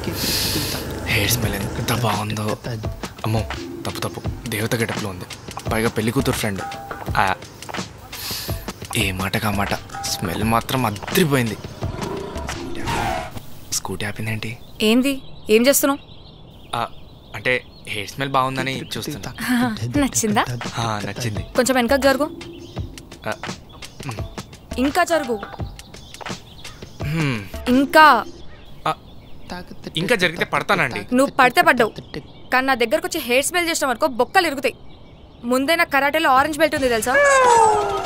Hair smell ఎంత బాగుందో అమ్మో తప్పు తప్పు దేవత గెటప్లో ఉంది పైగా పెళ్లి కూతురు ఫ్రెండ్ ఆ, ఏ మాటకా మాట స్మెల్ మాత్రం అద్దరిపోయింది స్కూటీ ఆపిందేంటి ఏంది ఏం చేస్తున్నావు ఆ, అంటే హెయిర్ స్మెల్ బాగుందని చూస్తున్నా నచ్చిందా ఆ, నచ్చింది కొంచెం వెనకకు జరుగు ఆ, ఇంకా జరుగు హ్మ్. ఇంకా ఆ, ఇంకా జరిగితే పడతానండి నువ్వు పడితే పడ్డావు కానీ నా దగ్గరకు వచ్చి హెయిర్ స్మెల్ చేసినావు అనుకో బొక్కలు ఇరుగుతాయి ముందే నా కరాటేలో ఆరెంజ్ బెల్ట్ ఉంది తెలుసా